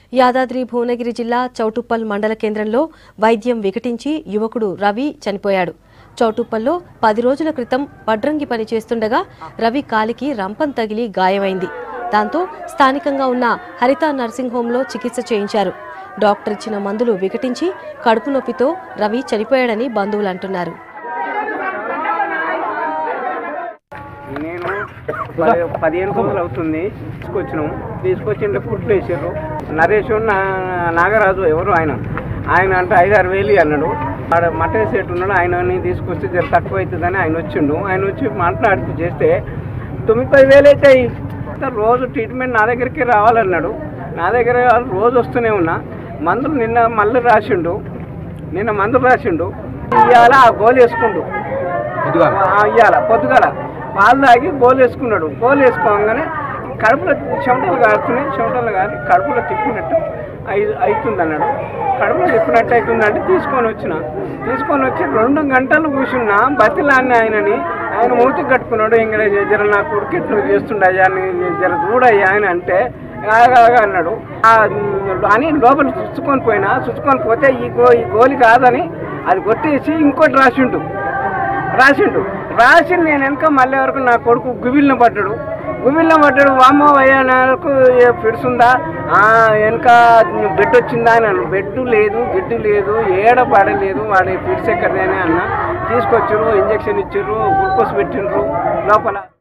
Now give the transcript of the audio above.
యాదాద్రి భువనగిరి జిల్లా చౌటుప్పల్ మండల కేంద్రంలో వైద్యం వికటించి యువకుడు రవి చనిపోయాడు చౌటుప్పల్లో పది రోజుల క్రితం వడ్రంగి పని చేస్తుండగా రవి కాలికి రంపం తగిలి గాయమైంది దాంతో స్థానికంగా ఉన్న హరిత నర్సింగ్ హోంలో చికిత్స చేయించారు డాక్టర్ ఇచ్చిన మందులు వికటించి కడుపు నొప్పితో రవి చనిపోయాడని బంధువులు అంటున్నారు నేను పది పదిహేను రోజులు అవుతుంది తీసుకొచ్చినాము తీసుకొచ్చింటే కుట్లు వేసారు నరేష్ నా- నాగరాజు ఎవరు ఆయన ఆయన అంటే ఐదారు వేలు అన్నాడు ఆడ మటన్ సెట్ ఉన్నాడు ఆయనని తీసుకొస్తే జర తక్కువ అవుతుందని ఆయన వచ్చిండు ఆయన వచ్చి మాట్లాడుతూ చేస్తే తొమ్మిది పది వేలు అవుతాయి రోజు ట్రీట్మెంట్ నా దగ్గరికి రావాలన్నాడు నా దగ్గర రోజు వస్తూనే ఉన్నా మందులు నిన్న మళ్ళీ రాసిండు నిన్న మందులు రాసిండు ఇవాళ ఆ గోలు వేసుకుండు ఇవాళ పొద్దుగాల పాలు తాగి గోలు వేసుకున్నాడు గోలు వేసుకోగానే కడుపులో చెమటలు కారుతున్నాయి చెమటలు కారి కడుపులో తిప్పినట్టు అయి అవుతుంది అన్నాడు కడుపులో తిప్పినట్టు అవుతుందంటే తీసుకొని వచ్చిన తీసుకొని వచ్చి రెండు గంటలు కూర్చున్నా బతిలాన్ని ఆయనని ఆయన మూతికి కట్టుకున్నాడు ఇంకా జర నా కొడుకు ఇట్లా చేస్తుండయ్యా అని జర చూడయ్యా అని అంటే ఆగా అన్నాడు ఆ, అని లోపల చుచ్చుకొని పోయినా చుచ్చుకొని పోతే ఈ గో ఈ గోలి కాదని అది కొట్టేసి ఇంకోటి రాసిండు రాసిండు రాసి నేను వెనక మళ్ళీ వరకు నా కొడుకు గుబిల్ని పడ్డాడు గుబిల్ని పడ్డాడు వామ్మ వయ్యాకు పిడుస్తుందా వెనక బెడ్ వచ్చిందా అని అన్నాడు బెడ్ లేదు గిడ్డు లేదు ఏడ పడలేదు వాడి పిడిసెక్కడని అన్న తీసుకొచ్చారు ఇంజక్షన్ ఇచ్చారు గ్లూకోజ్ పెట్టిండ్రు లోపల